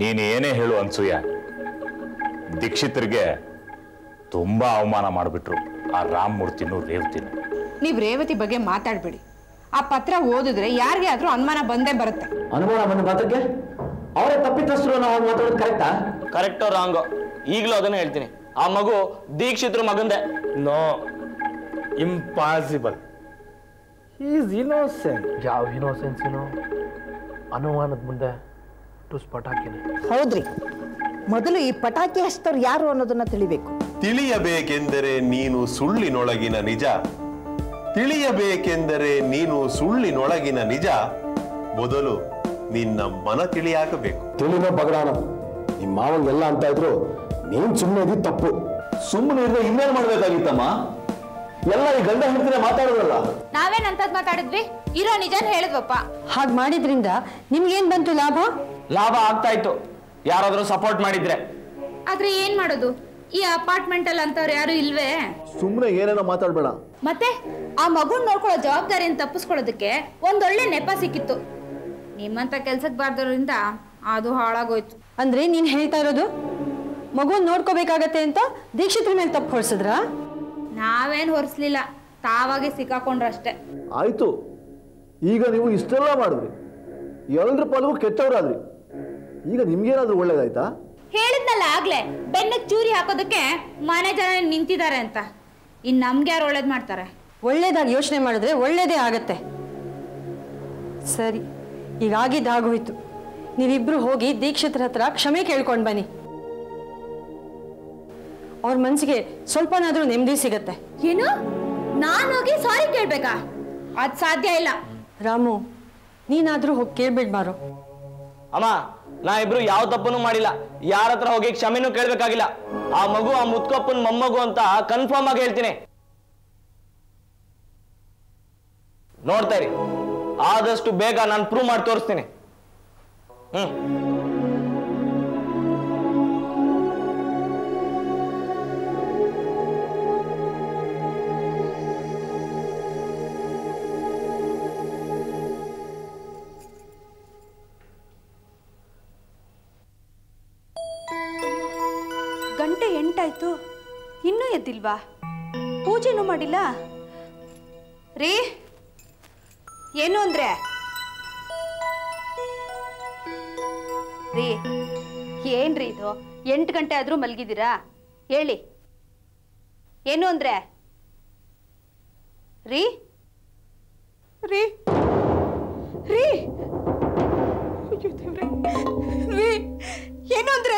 ನೀನು ಏನೇ ಹೇಳು ಅನ್ಸೂಯ ದೀಕ್ಷಿತರಿಗೆ ತುಂಬಾ ಅವಮಾನ ಮಾಡಿಬಿಟ್ರು ಆ ರಾಮಮೂರ್ತಿನೂ ರೇವತಿನೂ ನೀವ್ ರೇವತಿ ಬಗ್ಗೆ ಮಾತಾಡ್ಬೇಡಿ ಆ ಪತ್ರ ಓದಿದ್ರೆ ಯಾರಿಗೆ ಆದ್ರೂ ಅನುಮಾನ ಬಂದೇ ಬರುತ್ತೆ ಅನುಮಾನ ಬಂದ ಮಾತಕ್ಕೆ ಅವರೇ ತಪ್ಪಿತಸ್ಥರು ನಾವು ಮಾತಾಡೋದು ಕರೆಕ್ಟಾ ಕರೆಕ್ಟೋ ರಾಂಗೋ ಈಗಲೂ ಅದನ್ನ ಹೇಳ್ತೀನಿ ಆ ಮಗು ದೀಕ್ಷಿತ್ರ ಮಗಂದೆ ನೋ ಇಂಪಾಸಿಬಲ್ ಈಸ್ ಇನ್ನೋಸೆಂಟ್ ಯಾವ ಇನೋಸೆನ್ಸಿನೋ ಅನುಮಾನದ ಮುಂದೆ ಟುಸ್ ಪಟಾಕಿನೇ ಹೌದ್ರಿ ಮೊದಲು ಈ ಪಟಾಕಿ ಹಚ್ತವ್ರು ಯಾರು ಅನ್ನೋದನ್ನ ತಿಳಿಬೇಕು ತಿಳಿಯಬೇಕೆಂದರೆ ನೀನು ಸುಳ್ಳಿನೊಳಗಿನ ನಿಜ ತಿಳಿಯಬೇಕೆಂದರೆ ನೀನು ಸುಳ್ಳಿನೊಳಗಿನ ನಿಜ ಮೊದಲು ನಿನ್ನ ಮನ ತಿಳಿಯಾಗಬೇಕು ತಿಳಿನೋ ಬಗಡಾನ ನಿಮ್ಮ ಮಾವಂಗೆಲ್ಲ ಅಂತ ಇದ್ರು ನೀನ್ ಸುಮ್ಮನೆ ಇದ್ದಿದ್ ತಪ್ಪು ಸುಮ್ಮನೆ ಇದ್ರೆ ಇನ್ನೇನ್ ಮಾಡ್ಬೇಕಾಗಿತ್ತಮ್ಮ ಎಲ್ಲ ಈ ಗಂಡ ಹೆಂಡತಿನೇ ಮಾತಾಡೋದಲ್ಲ ನಾವೇನಂತದ್ ಮಾತಾಡಿದ್ವಿ ಇರೋ ನಿಜಾನ್ ಹೇಳಿದ್ವಪ್ಪ ಹಾಗೆ ಮಾಡಿದ್ರಿಂದ ನಿಮ್ಗೇನ್ ಬಂತು ಲಾಭ ಲಾಭ ಆಗ್ತಾ ಇತ್ತು ಯಾರಾದ್ರೂ ಸಪೋರ್ಟ್ ಮಾಡಿದ್ರೆ ಆದ್ರೆ ಏನ್ ಮಾಡೋದು ಈ ಅಪಾರ್ಟ್ಮೆಂಟ್ ಅಲ್ಲಿ ಅಂತವ್ರು ಯಾರು ಇಲ್ವೇ ಸುಮ್ಮನೆ ಏನೇನೋ ಮಾತಾಡ್ಬೇಡ ಮತ್ತೆ ಆ ಮಗುನ್ ನೋಡ್ಕೊಳ್ಳೋ ಜವಾಬ್ದಾರಿಯನ್ನು ತಪ್ಪಿಸ್ಕೊಳ್ಳೋದಕ್ಕೆ ಒಂದೊಳ್ಳೆ ನೆಪ ಸಿಕ್ಕಿತ್ತು ನಿಮ್ಮಂತ ಕೆಲ್ಸಕ್ ಬಾರ್ದವ್ರಿಂದ ಅದು ಹಾಳಾಗೋಯ್ತು ಅಂದ್ರೆ ನೀನ್ ಹೇಳ್ತಾ ಇರೋದು ಮಗುನ್ ನೋಡ್ಕೋಬೇಕಾಗತ್ತೆ ಅಂತ ದೀಕ್ಷಿತ್ರ ಮೇಲೆ ತಪ್ಪು ಹೊಡ್ಸಿದ್ರ ನಾವೇನ್ ಹೊರಿಸ್ಲಿಲ್ಲ ತಾವಾಗೆ ಸಿಕ್ಕಾಕೊಂಡ್ರಷ್ಟೇ ಆಯ್ತು ಈಗ ನೀವು ಇಷ್ಟೆಲ್ಲ ಮಾಡಿದ್ರಿ ಎಲ್ರ ಪಾಲಿಗೂ ಕೆಟ್ಟವರಾದ್ರಿ ಈಗ ನಿಮ್ಗೇನಾದ್ರೂ ಒಳ್ಳೇದಾಯ್ತಾ ಹೇಳಿದ್ನಲ್ಲ ಆಗ್ಲೇ ಬೆನ್ನಕ್ ಚೂರಿ ಹಾಕೋದಕ್ಕೆ ಮನೆ ಜನ ನಿಂತಿದ್ದಾರೆ ಅಂತ ಇನ್ ನಮ್ಗೆ ಯಾರು ಒಳ್ಳೇದ್ ಮಾಡ್ತಾರೆ ಒಳ್ಳೇದಾಗಿ ಯೋಚನೆ ಮಾಡಿದ್ರೆ ಒಳ್ಳೇದೇ ಆಗತ್ತೆ ಸರಿ ಈಗ ಆಗಿದ್ದು ಆಗೋಯ್ತು ನೀವಿಬ್ರು ಹೋಗಿ ದೀಕ್ಷಿತ್ರ ಹತ್ರ ಕ್ಷಮೆ ಕೇಳ್ಕೊಂಡ್ ಬನ್ನಿ ಅವ್ರ ಮನ್ಸಿಗೆ ಸ್ವಲ್ಪನಾದ್ರೂ ನೆಮ್ಮದಿ ಸಿಗತ್ತೆ ಏನು ನಾನ್ ಹೋಗಿ ಸಾರಿ ಕೇಳ್ಬೇಕಾ ಅದ್ ಸಾಧ್ಯ ಇಲ್ಲ ರಾಮು ನೀನಾದ್ರೂ ಹೋಗಿ ಕೇಳ್ಬಿಡ್ಬಾರೋ ಅಮ್ಮ ನಾ ಇಬ್ರು ಯಾವ ತಪ್ಪನ್ನು ಮಾಡಿಲ್ಲ ಯಾರ ಹತ್ರ ಹೋಗಿ ಕ್ಷಮೆನೂ ಕೇಳ್ಬೇಕಾಗಿಲ್ಲ ಆ ಮಗು ಆ ಮುತ್ಕೊಪ್ಪನ್ ಮೊಮ್ಮಗು ಅಂತ ಕನ್ಫರ್ಮ್ ಆಗಿ ಹೇಳ್ತೀನಿ ನೋಡ್ತಾ ಇರಿ ಆದಷ್ಟು ಬೇಗ ನಾನು ಪ್ರೂವ್ ಮಾಡಿ ತೋರಿಸ್ತೀನಿ ಹ್ಮ್ ಗಂಟೆ ಎಂಟಾಯ್ತು ಇನ್ನೂ ಎದ್ದಿಲ್ವಾ ಪೂಜೆನೂ ಮಾಡಿಲ್ಲ ರೀ ಏನು ಅಂದ್ರೆ ರೀ ಏನ್ರಿ ಇದು ಎಂಟು ಗಂಟೆ ಆದ್ರೂ ಮಲಗಿದ್ದೀರಾ ಹೇಳಿ ಏನು ಅಂದ್ರೆ ರೀ ರೀ ರೀ ಅಯ್ಯೋ ದೇವ್ರೇ. ರೀ ಏನು ಅಂದ್ರೆ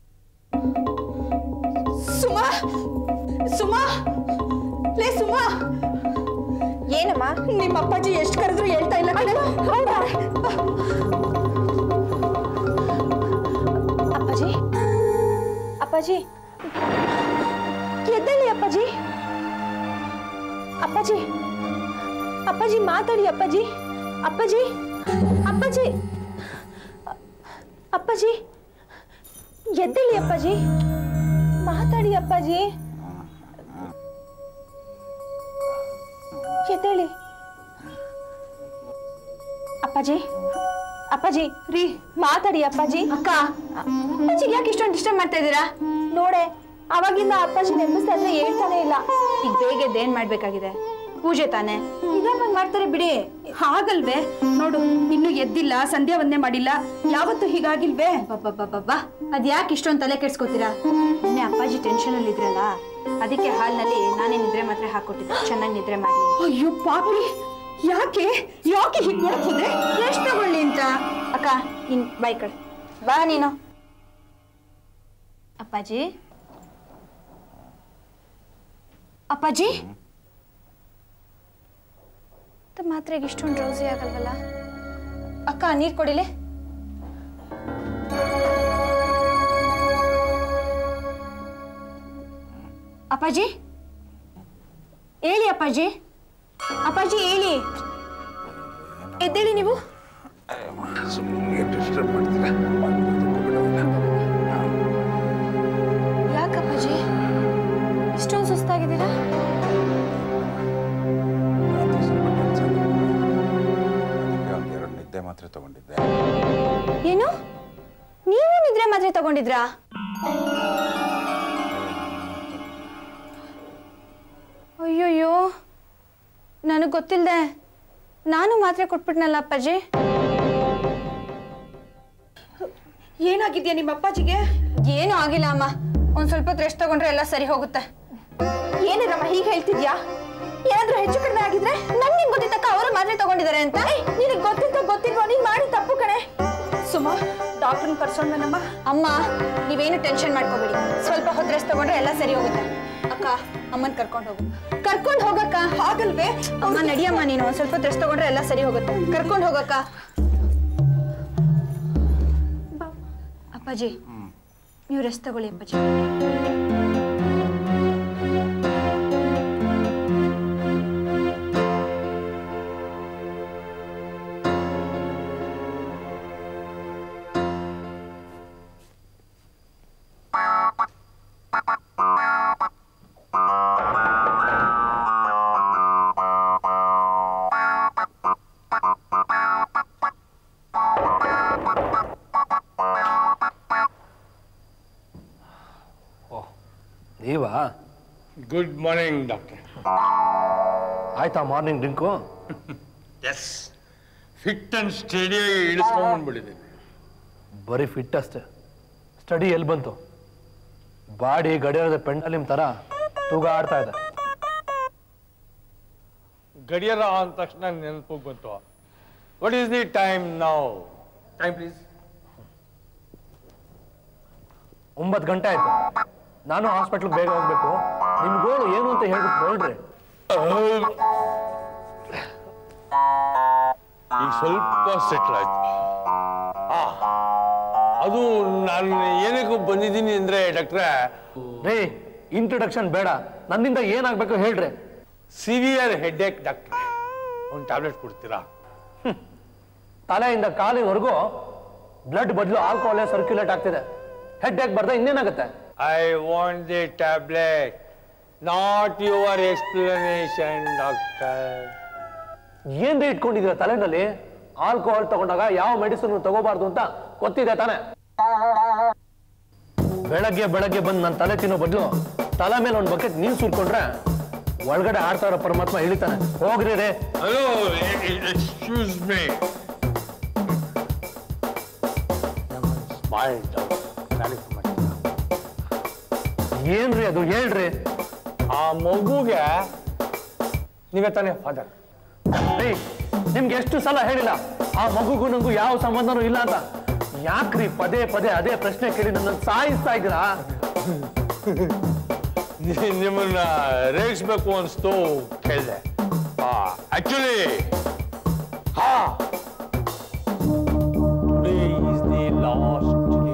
ಸುಮಾ ಸುಮಾ ಲೇ ಸುಮಾ ಏನಮ್ಮ ನಿಮ್ಮ ಅಪ್ಪಾಜಿ ಎಷ್ಟು ಕರೆದ್ರು ಹೇಳ್ತಾ ಇಲ್ಲ ಕಣೆ. ಅಪ್ಪಾಜಿ ಅಪ್ಪಾಜಿ ಎದ್ದೇಳಿ ಅಪ್ಪಾಜಿ ಅಪ್ಪಾಜಿ ಅಪ್ಪಾಜಿ ಮಾತಾಡಿ ಅಪ್ಪಾಜಿ ಅಪ್ಪಾಜಿ ಅಪ್ಪಾಜಿ ಅಪ್ಪಾಜಿ ಎದ್ದೇಳಿ ಅಪ್ಪಾಜಿ ಮಾತಾಡಿ ಅಪ್ಪಾಜಿ ಎದ್ದೇಳಿ ಅಪ್ಪಾಜಿ ಅಪ್ಪಾಜಿ ರೀ ಮಾತಾಡಿ ಅಪ್ಪಾಜಿ ಅಕ್ಕ ಅಪ್ಪಾಜಿ ಯಾಕೆ ಇಷ್ಟೊಂದು ಡಿಸ್ಟರ್ಬ್ ಮಾಡ್ತಾ ಇದ್ದೀರಾ ನೋಡೆ ಅವಾಗಿಂದ ಅಪ್ಪಾಜಿ ನೆನಪಿಸ್ತಾ ಇದ್ರೆ ಹೇಳ್ತಾನೆ ಇಲ್ಲ ಈಗ ಬೇಗ ಏನ್ ಮಾಡ್ಬೇಕಾಗಿದೆ ಪೂಜೆ ತಾನೆ ನಿಧಾನವಾಗಿ ಮಾಡ್ತಾರೆ ಬಿಡಿ ಹಾಗಲ್ವೇ ನೋಡು ಇನ್ನು ಎದ್ದಿಲ್ಲ ಸಂಧ್ಯಾ ವಂದನೆ ಮಾಡಿಲ್ಲ ಯಾವತ್ತು ಹೀಗಾಗಿಲ್ವೇ ಬಾಬಾ ಅದ್ ಯಾಕೆ ಇಷ್ಟೊಂದು ತಲೆ ಕೆಡ್ಸ್ಕೊತೀರಾ ನಿನ್ನೆ ಅಪ್ಪಾಜಿ ಟೆನ್ಷನ್ ಅಲ್ಲಿ ಇದ್ರಲ್ಲ ಅದಕ್ಕೆ ಹಾಲ್ನಲ್ಲಿ ನಾನೇ ನಿದ್ರೆ ಮಾತ್ರೆ ಹಾಕೊಟ್ಟಿದ್ದೆ ಚೆನ್ನಾಗಿ ನಿದ್ರೆ ಮಾಡಿ ಅಯ್ಯೋ ಪಾಪಿ ಯಾಕೆ ಯಾಕೆ ಹೀಗೆ ಮಾಡಕ್ ಹೋದ್ರೆ ಎಷ್ಟು ತಗೊಳ್ಳಿ ಅಂತ ಅಕ್ಕ ಇನ್ ಬಾಯ್ ಕಡೆ ಬಾ ನೀನು ಅಪ್ಪಾಜಿ ಅಪ್ಪಾಜಿ ತ- ಮಾತ್ರೆಗೆ ಇಷ್ಟೊಂದು ಡ್ರೌಸಿ ಆಗಲ್ವಲ್ಲ ಅಕ್ಕ ನೀರ್ ಕೊಡಿಲೆ ಅಪ್ಪಾಜಿ ಹೇಳಿ ಅಪ್ಪಾಜಿ ಅಪ್ಪಾಜಿ ಹೇಳಿ ಎದ್ದೇಳಿ ನೀವು ಸುಮ್ಮನೆ ಡಿಸ್ಟರ್ಬ್ ಮಾಡ್ತೀರಾ ಯಾಕಪ್ಪಾಜಿ ಇಷ್ಟೊಂದು ಸುಸ್ತಾಗಿದ್ದೀರಾ ಎರಡು ನಿದ್ದೆ ಮಾತ್ರೆ ತಗೊಂಡಿದ್ದೆ ಏನು ನೀವು ನಿದ್ರೆ ತಗೊಂಡಿದ್ರಾ ಅಯ್ಯೋಯ್ಯೋ ನನಗೆ ಗೊತ್ತಿಲ್ಲದೆ ನಾನು ಮಾತ್ರೆ ಕೊಟ್ಬಿಟ್ನಲ್ಲ ಅಪ್ಪಾಜಿ ಏನಾಗಿದ್ಯಾ ನಿಮ್ಮ ಅಪ್ಪಾಜಿಗೆ ಏನೂ ಆಗಿಲ್ಲ ಅಮ್ಮ ಒಂದ್ ಸ್ವಲ್ಪ ಹೊತ್ತು ರೆಸ್ಟ್ ತಗೊಂಡ್ರೆ ಎಲ್ಲ ಸರಿ ಹೋಗುತ್ತೆ ಏನಿರಮ್ಮ ಹೀಗೆ ಹೇಳ್ತಿದ್ಯಾ ಏನಾದ್ರೂ ಹೆಚ್ಚು ಕಡಿಮೆ ಆಗಿದ್ರೆ ನನ್ಗೆ ಗೊತ್ತಿತ್ತಕ್ಕ ಅವರು ಮಾತ್ರೆ ತಗೊಂಡಿದ್ದಾರೆ ಅಂತ ನಿನಗೆ ಗೊತ್ತಿತ್ತ ಗೊತ್ತಿಲ್ವೋ ನೀನ್ ಮಾಡಿ ತಪ್ಪು ಕಣೆ ಸುಮಾ ಡಾಕ್ಟರ್ನ ಕರ್ಸೋಣಮ್ಮ ಅಮ್ಮ ನೀವೇನು ಟೆನ್ಷನ್ ಮಾಡ್ಕೋಬೇಡಿ ಸ್ವಲ್ಪ ಹೊತ್ತು ರೆಸ್ಟ್ ತಗೊಂಡ್ರೆ ಎಲ್ಲ ಸರಿ ಹೋಗುತ್ತೆ ಅಕ್ಕ ಅಮ್ಮನ್ ಕರ್ಕೊಂಡು ಹೋಗು ಕರ್ಕೊಂಡು ಹೋಗಕ್ಕ ಹಾಗಲ್ವೇ ಅಮ್ಮ ನಡಿಯಮ್ಮ ನೀನು ಒಂದ್ ಸ್ವಲ್ಪ ಹೊತ್ತು ರೆಸ್ಟ್ ತಗೊಂಡ್ರೆ ಎಲ್ಲ ಸರಿ ಹೋಗುತ್ತೆ ಕರ್ಕೊಂಡು ಹೋಗಕ್ಕ ಅಪ್ಪಾಜಿ ನೀವು ರೆಸ್ಟ್ ತಗೊಳ್ಳಿ ಅಪ್ಪಾಜಿ ನೀವಾ ಗುಡ್ ಮಾರ್ನಿಂಗ್ ಡಾಕ್ಟರ್ ಆಯ್ತಾ morning drink is fit and ಸ್ಟಡಿಯಾಗಿ ಇಳಿಸ್ಕೊಂಡ್ಬಂದ್ಬಿಟ್ಟಿದ್ದೀನಿ ಬರೀ ಫಿಟ್ ಅಷ್ಟೇ ಸ್ಟಡಿ ಎಲ್ಲಿ ಬಂತು ಬಾಡಿ ಗಡಿಯಾರದ ಪೆಂಡಲಿಮ್ ಥರ ತೂಗ ಆಡ್ತಾ ಇದೆ ಗಡಿಯಾರ ಅಂದ ತಕ್ಷಣ ನೆನಪು ಬಂತು what is the time now time please ಒಂಬತ್ತು ಗಂಟೆ ಆಯ್ತು ನಾನು ಹಾಸ್ಪಿಟ್ಲಿಗೆ ಬೇಗ ಹೋಗ್ಬೇಕು ನಿಮ್ ಗೋಳು ಏನು ಅಂತ ಹೇಳ್ಬಿಟ್ಟು ನೋಡ್ರಿ ಈಗ ಸ್ವಲ್ಪ ಸೆಟ್ಲ್ ಆಯ್ತು ಆ, ಅದು ನಾನು ಏನಕ್ಕೆ ಬಂದಿದ್ದೀನಿ ಅಂದ್ರೆ ಡಾಕ್ಟ್ರೆ ರೇ ಇಂಟ್ರೊಡಕ್ಷನ್ ಬೇಡ ನನ್ನಿಂದ ಏನಾಗ್ಬೇಕು ಹೇಳ್ರಿ ಸಿವಿಯರ್ ಹೆಡ್ ಏಕ್ ಡಾಕ್ಟ್ರೆ ಒಂದು ಟ್ಯಾಬ್ಲೆಟ್ ಕೊಡ್ತೀರಾ ತಲೆಯಿಂದ ಕಾಲಿನವರೆಗೂ ಬ್ಲಡ್ ಬದಲು ಆಲ್ಕೋಹಾಲೇ ಸರ್ಕ್ಯುಲೇಟ್ ಆಗ್ತಿದೆ ಹೆಡ್ ಏಕ್ ಬರ್ದೆ ಇನ್ನೇನಾಗುತ್ತೆ I want the tablet not your explanation doctor ಏನ್ರಿ ಇಟ್ಕೊಂಡಿದ್ದೀರಾ ತಲೆನಲ್ಲಿ ಆಲ್ಕೋಹಾಲ್ ತಗೊಂಡಾಗ ಯಾವ ಮೆಡಿಸಿನ್ ತಗೋಬಾರ್ದು ಅಂತ ಗೊತ್ತಿದೆ ತಾನೆ ಬೆಳಗ್ಗೆ ಬೆಳಗ್ಗೆ ಬಂದು ನನ್ನ ತಲೆ ತಿನ್ನೋ ಬದಲು ತಲೆ ಮೇಲೆ ಒಂದು ಬಕೆಟ್ ನೀರು ಸುರ್ಕೊಂಡ್ರೆ ಒಳಗಡೆ ಆಡ್ತಾ ಇರೋ ಪರಮಾತ್ಮ ಇಳಿತಾನೆ ಹೋಗ್ರಿ ರೇ ಹಲೋ ಎಕ್ಸ್ಕ್ಯೂಸ್ ಮೀ ಸ್ಮೈಲ್ ಏನ್ರಿ ಅದು ಹೇಳ್ರಿ ಆ ಮಗುಗೆ ನೀವೇ ತಾನೇ ಫಾದರ್ ರೀ ನಿಮ್ಗೆ ಎಷ್ಟು ಸಲ ಹೇಳಿಲ್ಲ ಆ ಮಗುಗೂ ನಂಗೂ ಯಾವ ಸಂಬಂಧನೂ ಇಲ್ಲ ಅಂತ ಯಾಕ್ರಿ ಪದೇ ಪದೇ ಅದೇ ಪ್ರಶ್ನೆ ಕೇಳಿ ನನ್ನ ಸಾಯಿಸ್ತಾ ಇದ್ದೀರಾ ನಿಮ್ಮನ್ನ ರೇಗಿಸ್ಬೇಕು ಅನ್ಸ್ತು ಕೇಳಿದೆ ಆಕ್ಚುಲಿ ಹಾ today is the last day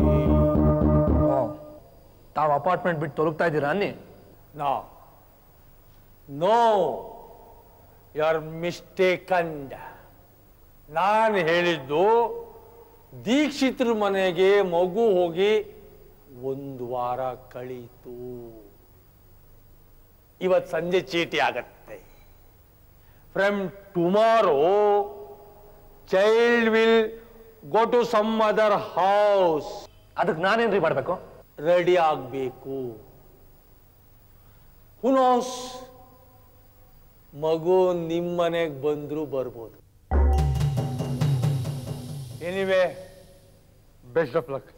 ತಾವು ಅಪಾರ್ಟ್ಮೆಂಟ್ ಬಿಟ್ಟು ತೊಲಗ್ತಾ ಇದ್ದೀರಾ ಅನ್ನಿ no no you are mistaken ನಾನು ಹೇಳಿದ್ದು ದೀಕ್ಷಿತರ ಮನೆಗೆ ಮಗು ಹೋಗಿ ಒಂದು ವಾರ ಕಳೀತು ಇವತ್ತು ಸಂಜೆ ಚೀಟಿ ಆಗತ್ತೆ from tomorrow child will go to some other house ಅದಕ್ಕೆ ನಾನೇನ್ರಿ ಮಾಡ್ಬೇಕು ರೆಡಿ ಆಗಬೇಕು ಹುನೋಸ್ ಮಗು ನಿಮ್ಮ ಮನೆಗೆ ಬಂದರೂ ಬರ್ಬೋದು ಎನಿವೆ ಬೆಸ್ಟ್ ಆಫ್ ಲಕ್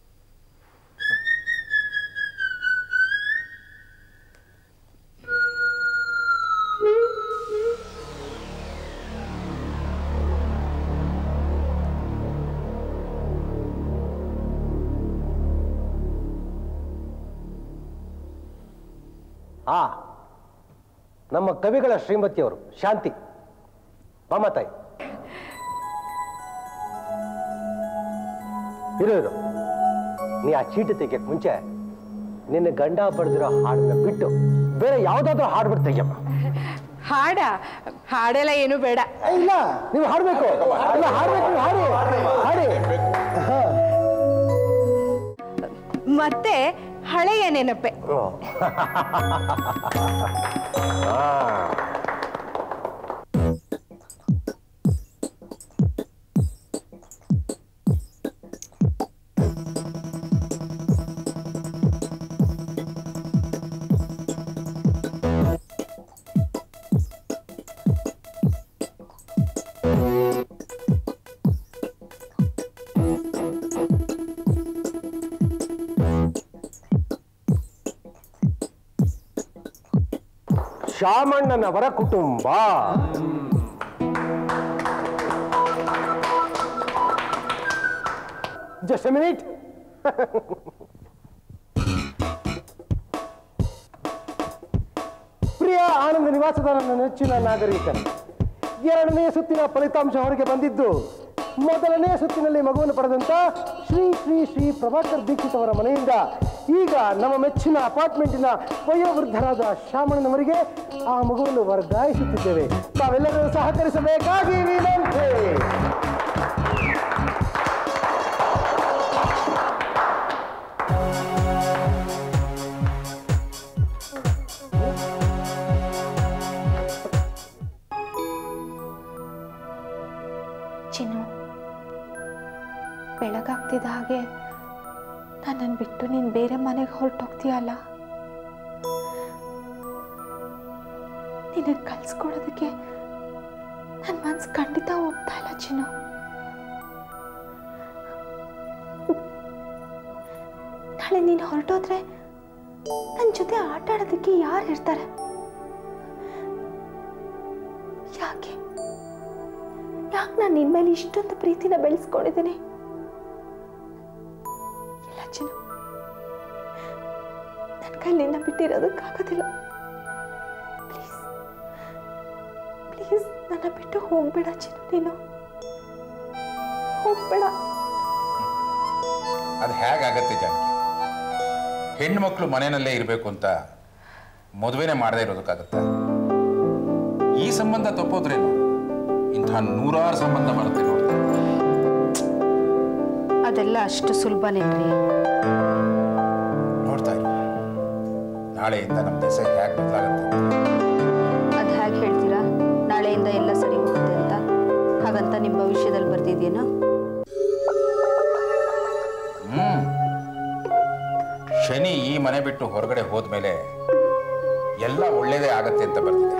ಆ ನಮ್ಮ ಕವಿಗಳ ಶ್ರೀಮತಿಯವರು ಶಾಂತಿ ಬಾಮ ತಾಯಿ ಇರು ಇರು ನೀ ಆ ಚೀಟಿ ತೆಗಿಯಕ್ ಮುಂಚೆ ನಿನ್ನ ಗಂಡ ಬಡ್ದಿರೋ ಹಾಡನ್ನ ಬಿಟ್ಟು ಬೇರೆ ಯಾವ್ದಾದ್ರೂ ಹಾಡ್ಬಿಟ್ಟು ತೆಗಿಯಮ್ಮ ಹಾಡ ಹಾಡೆಲ್ಲ ಏನು ಬೇಡ ಇಲ್ಲ ನೀವು ಹಾಡ್ಬೇಕು ಇಲ್ಲ ಹಾಡ್ಬೇಕು ನೀವು ಹಾಡಿ ಹಾಡಿ ಹಾ. ಮತ್ತೆ ಹಳೆಯ ನೆನಪೆ ಆ. ಶಾಮಣ್ಣನವರ ಕುಟುಂಬ ಜಸ್ಟ್ ಮಿನಿಟ್ ಪ್ರಿಯ ಆನಂದ ನಿವಾಸದ ನನ್ನ ನೆಚ್ಚಿನ ನಾಗರಿಕರು ಎರಡನೇ ಸುತ್ತಿನ ಫಲಿತಾಂಶ ಹೊರಗೆ ಬಂದಿದ್ದು ಮೊದಲನೇ ಸುತ್ತಿನಲ್ಲಿ ಮಗುವನ್ನು ಪಡೆದಂತ ಶ್ರೀ ಶ್ರೀ ಶ್ರೀ ಪ್ರಭಾಕರ್ ದೀಕ್ಷಿತ್ ಅವರ ಮನೆಯಿಂದ ಈಗ ನಮ್ಮ ಮೆಚ್ಚಿನ ಅಪಾರ್ಟ್ಮೆಂಟಿನ ವಯೋವೃದ್ಧರಾದ ಶಾಮಣ್ಣನವರಿಗೆ ಆ ಮಗುವನ್ನು ವರ್ಗಾಯಿಸುತ್ತಿದ್ದೇವೆ ತಾವೆಲ್ಲರೂ ಸಹಕರಿಸಬೇಕಾಗಿ ವಿನಂತಿ ಚಿನ್ನು ಬೆಳಗಾಗ್ತಿದ್ದ ಹಾಗೆ ನನ್ನನ್ನು ಬಿಟ್ಟು ನೀನು ಬೇರೆ ಮನೆಗೆ ಹೊರಟೋಗ್ತೀಯಲ್ಲ ನಿನಗೆ ಕಲ್ಸ್ಕೊಡೋದಕ್ಕೆ ನನ್ನ ಮನ್ಸು ಖಂಡಿತ ಹೋಗ್ತಾ ಇಲ್ಲ ಚಿನ್ನು ನಾಳೆ ನೀನು ಹೊರಟೋದ್ರೆ ನನ್ನ ಜೊತೆ ಆಟ ಆಡೋದಕ್ಕೆ ಯಾರು ಇರ್ತಾರೆ ಯಾಕೆ ಯಾಕೆ ನಾನು ನಿನ್ನ ಮೇಲೆ ಇಷ್ಟೊಂದು ಪ್ರೀತಿನ ಬೆಳೆಸ್ಕೊಂಡಿದ್ದೀನಿ ಇಲ್ಲ ಚಿನ್ನು ನನ್ನ ಕೈಲಿ ನಿನ್ನ ಬಿಟ್ಟಿರೋದಕ್ಕಾಗೋದಿಲ್ಲ ಪ್ಲೀಸ್ ಪ್ಲೀಸ್ ನನ್ನ ಬಿಟ್ಟು ಹೋಗ್ಬೇಡ ಚಿನ್ನು ನೀನು ಹೋಗ್ಬೇಡ ಅದು ಹೇಗಾಗತ್ತೆ ಜಾನಕಿ ಹೆಣ್ಮಕ್ಳು ಮನೆಯಲ್ಲೇ ಇರಬೇಕು ಅಂತ ಮದುವೆನೇ ಮಾಡದೇ ಇರೋದಕ್ಕಾಗತ್ತ ಈ ಸಂಬಂಧ ತಪ್ಪೋದ್ರೇನು ಇಂಥ ನೂರಾರು ಸಂಬಂಧ ಬರುತ್ತೆ ನೋಡಿ ಅದೆಲ್ಲ ಅಷ್ಟು ಸುಲಭನೇನ್ರಿ ನೋಡ್ತಾ ಇರು ನಾಳೆಯಿಂದ ನಮ್ಮ ದೇಶ ಹೇಗೆ ಬದಲಾಗತ್ತೆ ಅದು ಹೇಗೆ ಹೇಳ್ತೀರಾ ನಾಳೆಯಿಂದ ಎಲ್ಲ ಸರಿ ಹೋಗುತ್ತೆ ಅಂತ ಹಾಗಂತ ನಿಮ್ಮ ಭವಿಷ್ಯದಲ್ಲಿ ಬರ್ತಿದ್ಯೇನೋ ಹ್ಮ್ ಶನಿ ಈ ಮನೆ ಬಿಟ್ಟು ಹೊರಗಡೆ ಹೋದ್ಮೇಲೆ ಎಲ್ಲ ಒಳ್ಳೇದೇ ಆಗತ್ತೆ ಅಂತ ಬರ್ತಿದೆ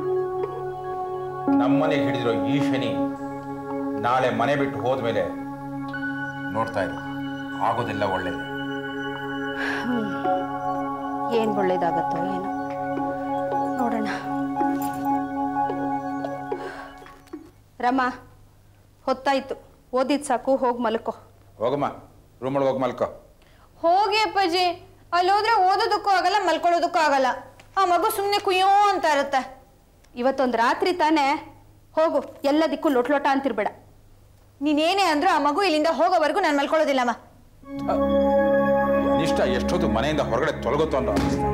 ನಮ್ಮನೆ ಹಿಡಿದಿರೋ ಈ ಶನಿ ನಾಳೆ ಮನೆ ಬಿಟ್ಟು ಹೋದ್ಮೇಲೆ ನೋಡ್ತಾ ಇರು ಆಗೋದಿಲ್ಲ ಒಳ್ಳೇದು ಏನು ಒಳ್ಳೇದಾಗತ್ತೋ ಏನೋ ನೋಡೋಣ ರಮ್ಮ ಹೊತ್ತಾಯ್ತು ಓದಿದ್ ಸಾಕು ಹೋಗಿ ಮಲ್ಕೋ ಹೋಗಮ್ಮ ರೂಮ್ ಒಳಗೆ ಹೋಗಿ ಮಲ್ಕೋ ಹೋಗಿ ಅಪ್ಪಾಜಿ ಅಲ್ಲಿ ಹೋದ್ರೆ ಓದೋದಕ್ಕೂ ಆಗಲ್ಲ ಮಲ್ಕೊಳ್ಳೋದಕ್ಕೂ ಆಗಲ್ಲ ಆ ಮಗು ಸುಮ್ಮನೆ ಕುಯ್ಯೋ ಅಂತ ಇರುತ್ತೆ ಇವತ್ತೊಂದು ರಾತ್ರಿ ತಾನೇ ಹೋಗು ಎಲ್ಲದಕ್ಕೂ ಲೊಟ್ ಲೊಟ ಅಂತಿರ್ಬೇಡ ನೀನೇನೇ ಅಂದ್ರೂ ಆ ಮಗು ಇಲ್ಲಿಂದ ಹೋಗೋವರೆಗೂ ನಾನು ಮಲ್ಕೊಳ್ಳೋದಿಲ್ಲಮ್ಮ ಅನಿಷ್ಟ ಎಷ್ಟೊತ್ತು ಮನೆಯಿಂದ ಹೊರಗಡೆ ತೊಲಗುತ್ತೋ ಅನ್ನೋ ಅನಿಸ್ತು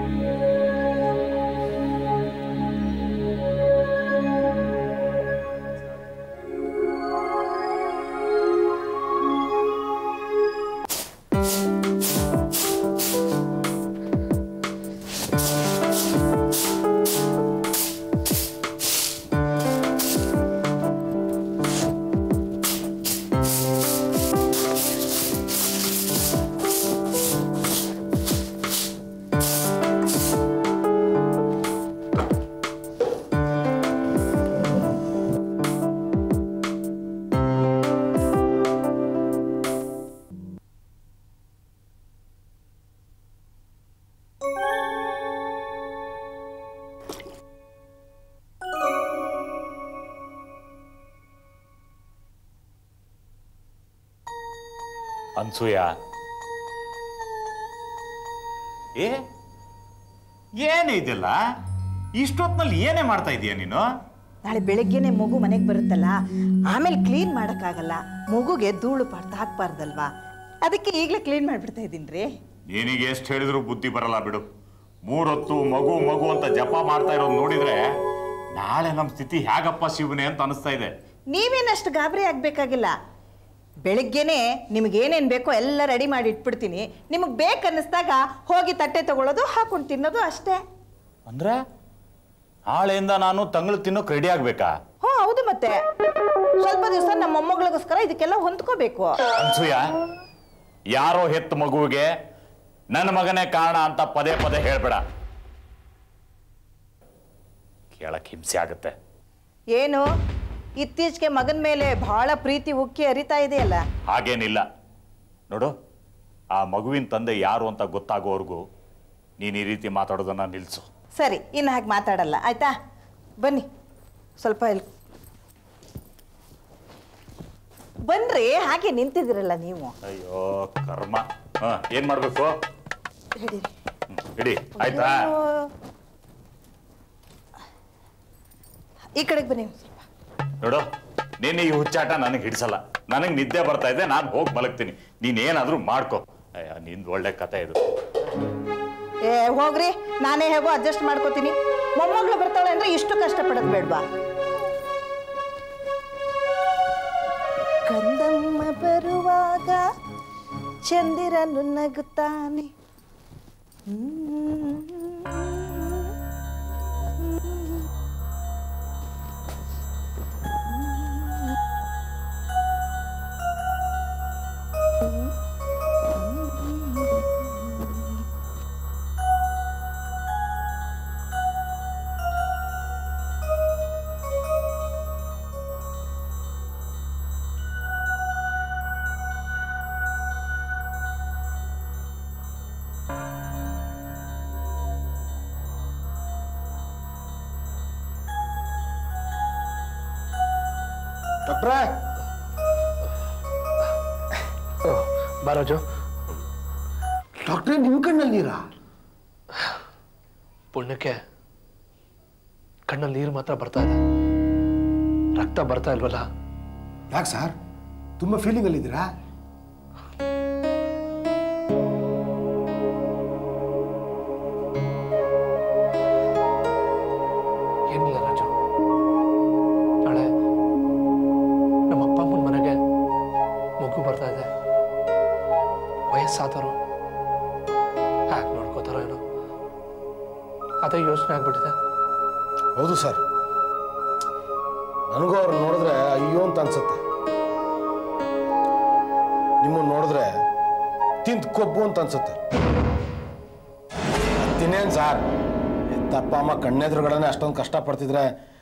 ಅನ್ಸೂಯ ಏ ಏನೇ ಇದೆಲ್ಲ ಇಷ್ಟೊತ್ನಲ್ಲಿ ಏನೇ ಮಾಡ್ತಾ ಇದೀಯ ನೀನು ನಾಳೆ ಬೆಳಗ್ಗೆನೆ ಮಗು ಮನೆಗೆ ಬರುತ್ತಲ್ಲ ಆಮೇಲೆ ಕ್ಲೀನ್ ಮಾಡೋಕ್ಕಾಗಲ್ಲ ಮಗುಗೆ ಧೂಳು ಪಾಡ್ತಾ ಹಾಕ್ಬಾರ್ದಲ್ವಾ ಅದಕ್ಕೆ ಈಗಲೇ ಕ್ಲೀನ್ ಮಾಡಿಬಿಡ್ತಾ ಇದ್ದೀನಿ ರೀ ನಿನಗೆ ಎಷ್ಟು ಹೇಳಿದ್ರು ಬುದ್ಧಿ ಬರಲ್ಲ ಬಿಡು ಮೂರೊತ್ತು ಮಗು ಮಗು ಅಂತ ಜಪ ಮಾಡ್ತಾ ಇರೋದು ನೋಡಿದ್ರೆ ನಾಳೆ ನಮ್ಮ ಸ್ಥಿತಿ ಹೇಗಪ್ಪ ಶಿವನೇ ಅಂತ ಅನಿಸ್ತಾ ಇದೆ ನೀವೇನಷ್ಟು ಗಾಬರಿ ಆಗಬೇಕಾಗಿಲ್ಲ ಬೆಳಗ್ಗೆನೆ ನಿಮಗೇನೇನು ಬೇಕೋ ಎಲ್ಲ ರೆಡಿ ಮಾಡಿ ಇಟ್ಬಿಡ್ತೀನಿ ನಿಮಗೆ ಬೇಕನ್ನಿಸ್ದಾಗ ಹೋಗಿ ತಟ್ಟೆ ತಗೊಳ್ಳೋದು ಹಾಕೊಂಡು ತಿನ್ನೋದು ಅಷ್ಟೇ ಅಂದ್ರೆ ನಾಳೆಯಿಂದ ನಾನು ತಂಗಳು ತಿನ್ನೋಕೆ ರೆಡಿ ಆಗ್ಬೇಕಾ ಹ್ಞೂ ಹೌದು ಮತ್ತೆ ಸ್ವಲ್ಪ ದಿವಸ ನಮ್ಮ ಮೊಮ್ಮಗಳಿಗೋಸ್ಕರ ಇದಕ್ಕೆಲ್ಲ ಹೊಂದ್ಕೋಬೇಕು ಅನ್ಸೂಯ ಯಾರೋ ಹೆತ್ತ ಮಗುವಿಗೆ ನನ್ನ ಮಗನೇ ಕಾರಣ ಅಂತ ಪದೇ ಪದೇ ಹೇಳ್ಬೇಡ ಕೇಳಕ್ ಹಿಂಸೆ ಆಗುತ್ತೆ ಏನು ಇತ್ತೀಚೆಗೆ ಮಗನ ಮೇಲೆ ಬಹಳ ಪ್ರೀತಿ ಉಕ್ಕಿ ಹರಿತಾ ಇದೆಯಲ್ಲ ಹಾಗೇನಿಲ್ಲ ನೋಡು ಆ ಮಗುವಿನ ತಂದೆ ಯಾರು ಅಂತ ಗೊತ್ತಾಗೋವರೆಗೂ ನೀನು ಈ ರೀತಿ ಮಾತಾಡೋದನ್ನ ನಿಲ್ಲಿಸು ಸರಿ ಇನ್ನು ಹಾಗೆ ಮಾತಾಡಲ್ಲ ಆಯ್ತಾ ಬನ್ನಿ ಸ್ವಲ್ಪ ಇಲ್ಲಿ ಬನ್ರಿ ಹಾಗೆ ನಿಂತಿದ್ದೀರಲ್ಲ ನೀವು ಅಯ್ಯೋ ಕರ್ಮ ಹಾ ಏನ್ ಮಾಡ್ಬೇಕು ಹಿಡೀರಿ ಹ್ಮ್, ಇಡಿ ಆಯ್ತಾ ಅಯ್ಯೋ. ಈ ಕಡೆಗೆ ಬನ್ನಿ ನೋಡು ನಿನ್ನ ಈ ಹುಚ್ಚಾಟ ನನಗೆ ಹಿಡಿಸಲ್ಲ ನನಗೆ ನಿದ್ದೆ ಬರ್ತಾ ಇದೆ ನಾನು ಹೋಗಿ ಮಲಗ್ತೀನಿ ನೀನೇನಾದ್ರೂ ಮಾಡ್ಕೊ ಅಯ್ಯ ನಿಂದು ಒಳ್ಳೆ ಕತೆ ಇದು ಏ ಹೋಗ್ರಿ ನಾನೇ ಹೇಗೋ ಅಡ್ಜಸ್ಟ್ ಮಾಡ್ಕೋತೀನಿ ಮೊಮ್ಮಗಳು ಬರ್ತಾಳೆ ಅಂದ್ರೆ ಇಷ್ಟು ಕಷ್ಟಪಡೋದು ಬೇಡ್ವಾ ಕಂದಮ್ಮ ಬರುವಾಗ ಚಂದಿರನು ನಗುತ್ತಾನೆ ಡಾಕ್ಟ್ರೇ ಬಾರಾಜು ಡಾಕ್ಟ್ರೇ ನಿಮ್ಮ ಕಣ್ಣಲ್ಲಿ ನೀರಾ ಪುಣ್ಯಕ್ಕೆ ಕಣ್ಣಲ್ಲಿ ನೀರು ಮಾತ್ರ ಬರ್ತಾ ಇದೆ ರಕ್ತ ಬರ್ತಾ ಇಲ್ವಲ್ಲ ಯಾಕೆ ಸರ್ ತುಂಬ ಫೀಲಿಂಗಲ್ಲಿದ್ದೀರಾ ಏನಿಲ್ಲ ರಾಜು ನಾಳೆ ನಮ್ಮ ಅಪ್ಪ ಅಮ್ಮನ ಮನೆಗೆ ಮಗು ಬರ್ತಾ ಇದೆ ವಯಸ್ಸಾದವರು ಹ್ಯಾಕ್ ನೋಡ್ಕೋತಾರೋ ಏನೋ ಅದೇ ಯೋಚನೆ ಆಗ್ಬಿಟ್ಟಿದೆ ಹೌದು ಸರ್ ನನಗೂ ಅವ್ರನ್ನ ನೋಡಿದ್ರೆ ಅಯ್ಯೋ ಅಂತ ಅನ್ಸುತ್ತೆ ನಿಮ್ಮನ್ನು ನೋಡಿದ್ರೆ ತಿಂದು ಕೊಬ್ಬು ಅಂತ ಅನ್ಸುತ್ತೆ ತಿನ್ನೇನು ಸರ್ ಎತ್ತಪ್ಪ ಅಮ್ಮ ಕಣ್ಣೆದುರುಗಡೆ ಅಷ್ಟೊಂದು ಕಷ್ಟಪಡ್ತಿದ್ರೆ